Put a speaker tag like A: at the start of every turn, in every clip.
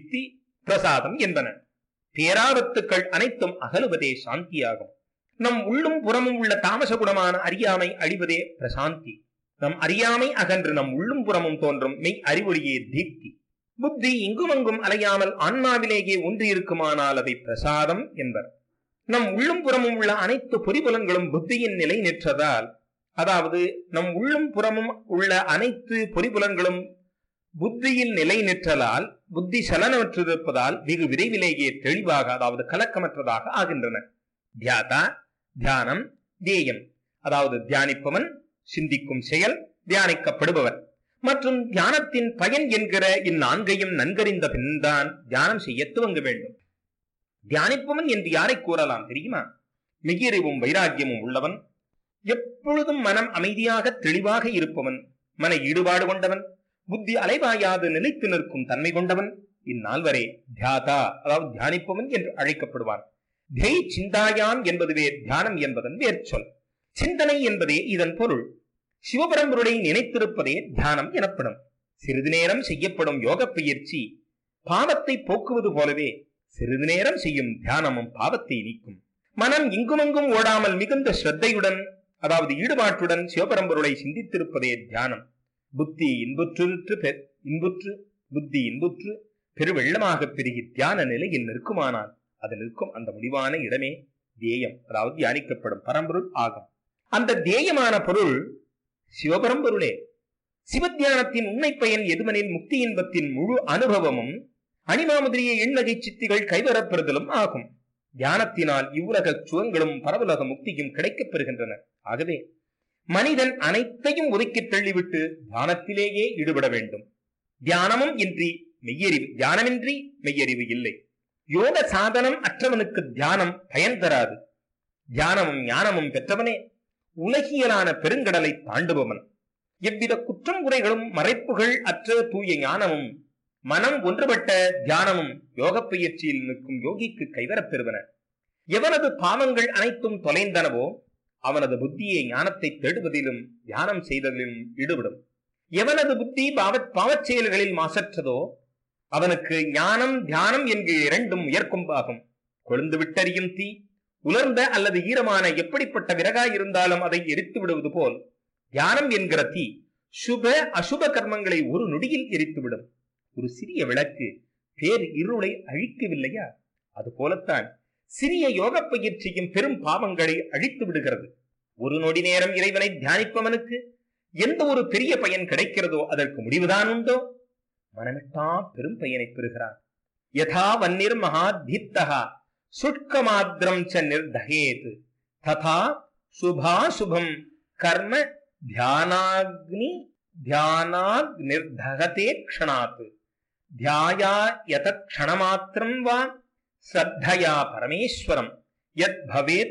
A: தீப்தி பிரசாதம் என்பன பேராபத்துக்கள் அனைத்தும் அகலுவதே சாந்தியாகும் நம் உள்ளும் புறமும் உள்ள தாமசகுணமான அறியாமை அழிவதே பிரசாந்தி நம் அறியாமை அகன்று நம் உள்ளும் புறமும் தோன்றும் மெய் அறிவொளியே தீப்தி புத்தி இங்குமங்கும் அலையாமல் ஆன்மாவிலேயே ஒன்றியிருக்குமானால் அதை பிரசாதம் என்பர் நம் உள்ளும் புறமும் உள்ள அனைத்து பொறிபுலன்களும் புத்தியின் நிலை நிற்றதால் அதாவது நம் உள்ளும் புறமும் உள்ள அனைத்து பொறிபுலன்களும் புத்தியில் நிலை நிற்றலால் புத்தி சலனமற்றிருப்பதால் வெகு விரைவிலேயே தெளிவாக அதாவது கலக்கமற்றதாக ஆகின்றன தியாதா தியானம் தேயம் அதாவது தியானிப்பவன் சிந்திக்கும் செயல் தியானிக்கப்படுபவர் மற்றும் தியானத்தின் பயன் என்கிற இந்நான்கையும் நன்கறிந்த பின்தான் தியானம் செய்ய துவங்க வேண்டும் தியானிப்பவன் என்று யாரை கூறலாம் தெரியுமா மெய்யறிவும் வைராக்கியமும் உள்ளவன் எப்பொழுதும் மனம் அமைதியாக தெளிவாக இருப்பவன் மன ஈடுபாடு கொண்டவன் புத்தி அலைவாயாது நிலைத்து நிற்கும் தன்மை கொண்டவன் இந்நாள் வரை தியாதா அதாவது தியானிப்பவன் என்று அழைக்கப்படுவான் தெய் சிந்தாயான் என்பதுவே தியானம் என்பதன் வேர்ச்சொல் சிந்தனை என்பதே இதன் பொருள் சிவபரம்பொருளை நினைத்திருப்பதே தியானம் எனப்படும் சிறிது நேரம் செய்யப்படும் யோக பயிற்சி பாவத்தை போக்குவது போலவே சிறிது நேரம் செய்யும் தியானமும் பாவத்தை நீக்கும் மனம் இங்குமங்கும் ஓடாமல் மிகுந்த ஸ்ரத்தையுடன் அதாவது ஈடுபாட்டுடன் சிவபரம்பொருளை சிந்தித்திருப்பதே தியானம் புத்தி இன்புற்று பெ- இன்புற்று புத்தி இன்புற்று பெருவெள்ளமாக பெருகி தியான நிலையில் நிற்குமானால் அது நிற்கும் அந்த முடிவான இடமே தேயம் அதாவது தியானிக்கப்படும் பரம்பொருள் ஆகும் அந்த தேயமான பொருள் சிவபரம்பொருளே சிவத்தியானத்தின் உண்மை பயன் எதுவெனில் முக்தி இன்பத்தின் முழு அனுபவமும் அணிமாமுதிரிய எண்வகை சித்திகள் கைவரப்பெறுதலும் ஆகும் தியானத்தினால் இவ்வுலக சுகங்களும் பரவுலக முக்தியும் கிடைக்கப் பெறுகின்றன ஆகவே மனிதன் அனைத்தையும் ஒதுக்கித் தள்ளிவிட்டு தியானத்திலேயே ஈடுபட வேண்டும் தியானமும் இன்றி மெய்யறிவு தியானமின்றி மெய்யறிவு இல்லை யோக சாதனம் அற்றவனுக்கு தியானம் பயன் தராது தியானமும் ஞானமும் பெற்றவனே உலகியலான பெருங்கடலை தாண்டுபவன் எவ்வித குற்றம் குறைகளும் மறைப்புகள் அற்ற தூய ஞானமும் மனம் ஒன்றுபட்ட தியானமும் யோக பயிற்சியில் நிற்கும் யோகிக்கு கைவரப் பெறுவன எவனது பாவங்கள் அனைத்தும் தொலைந்தனவோ அவனது புத்தியை ஞானத்தை தேடுவதிலும் தியானம் செய்ததிலும் ஈடுபடும் எவனது புத்தி பாவத் பாவச் செயல்களில் மாசற்றதோ அவனுக்கு ஞானம் தியானம் என்கிற இரண்டும் உயர்கொம்பாகும் கொழுந்து விட்டறியும் தீ உலர்ந்த அல்லது ஈரமான எப்படிப்பட்ட விறகாய் இருந்தாலும் அதை எரித்து விடுவது போல் தியானம் என்கிற தீ சுப அசுப கர்மங்களை ஒரு நொடியில் எரித்துவிடும் ஒரு சிறிய விளக்கு பேர் இருளை அழிக்கவில்லையா அது போலத்தான் சிறிய யோக பயிற்சியும் பெரும் பாவங்களை அழித்து விடுகிறது ஒரு நொடி நேரம் இறைவனை தியானிப்பவனுக்கு எந்த ஒரு பெரிய பயன் கிடைக்கிறதோ அதற்கு முடிவுதான் உண்டோ மனமிட்டா பெரும் பயனை பெறுகிறான் யதா வன்னிர் மகா தீப்தகா சுட்கமாத்திரம் ச நிர்தகேத் ததா சுபாசுபம் கர்ம தியானாக்னி தியானாக் நிர்தகதே க்ஷணாத் தியாயா யத க்ஷணமாத்திரம் வா ஸ்ரத்தயா பரமேஸ்வரம் யத் பவேத்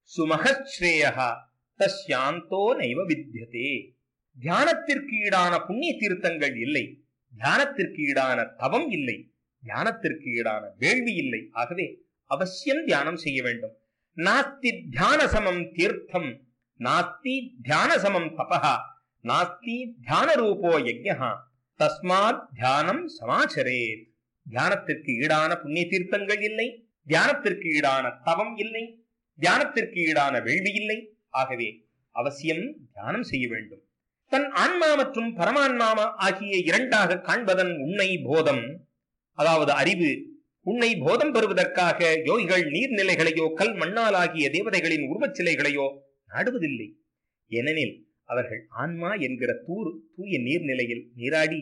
A: சுமகஸ்ரேயா தஸ்யாந்தோ நைவ வித்யதே தியானத்திற்கு ஈடான புண்ணிய தீர்த்தங்கள் இல்லை தியானத்திற்கு ஈடான தவம் இல்லை தியானத்திற்கு ஈடான வேள்வி இல்லை ஆகவே அவசியம் தியானம் செய்ய வேண்டும் நாஸ்தி தியான சமம் தீர்த்தம் நாஸ்தி தியான சமம் தபஹா நாஸ்தி தியான ரூபோ யஜ்ஞா தஸ்மாத் தியானம் சமாச்சரேத் தியானத்திற்கு ஈடான புண்ணிய தீர்த்தங்கள் இல்லை தியானத்திற்கு ஈடான தவம் இல்லை தியானத்திற்கு ஈடான வேள்வி இல்லை ஆகவே அவசியம் தியானம் செய்ய வேண்டும் தன் ஆன்மா மற்றும் பரமான்மாமா ஆகிய இரண்டாக காண்பதன் உண்மை போதம் அதாவது அறிவு உன்னை போதம் பெறுவதற்காக யோகிகள் நீர்நிலைகளையோ கல் மண்ணால் ஆகிய தேவதைகளின் உருவச் சிலைகளையோ நாடுவதில்லை ஏனெனில் அவர்கள் ஆன்மா என்கிற தூர் தூய நீர்நிலையில் நீராடி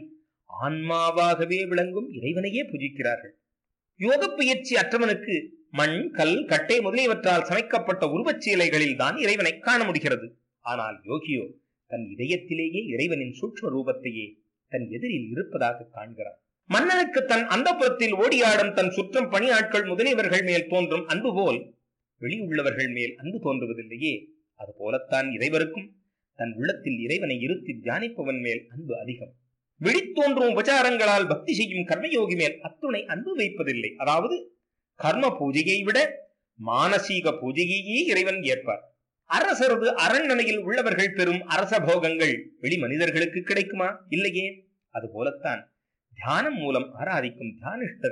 A: ஆன்மாவாகவே விளங்கும் இறைவனையே புஜிக்கிறார்கள் யோக பயிற்சி அற்றவனுக்கு மண் கல் கட்டை முதலியவற்றால் சமைக்கப்பட்ட உருவச் சிலைகளில் தான் இறைவனை காண முடிகிறது ஆனால் யோகியோ தன் இதயத்திலேயே இறைவனின் சூட்ச ரூபத்தையே தன் எதிரில் இருப்பதாக காண்கிறான் மன்னனுக்கு தன் அந்தப்புறத்தில் ஓடியாடும் தன் சுற்றம் பணியாட்கள் முதலியவர்கள் மேல் தோன்றும் அன்பு போல் வெளி உள்ளவர்கள் மேல் அன்பு தோன்றுவதில்லையே அது போலத்தான் இறைவருக்கும் தன் உள்ளத்தில் இறைவனை இருத்தி தியானிப்பவன் மேல் அன்பு அதிகம் வெளித்தோன்றும் உபச்சாரங்களால் பக்தி செய்யும் கர்மயோகி மேல் அத்துணை அன்பு வைப்பதில்லை அதாவது கர்ம பூஜையை விட மானசீக பூஜையையே இறைவன் ஏற்பார் அரசரது அரண்மனையில் உள்ளவர்கள் பெறும் அரச போகங்கள் வெளி மனிதர்களுக்கு கிடைக்குமா இல்லையே அது போலத்தான் தியானம் மூலம் ஆராதிக்கும் தியானிஷ்டர்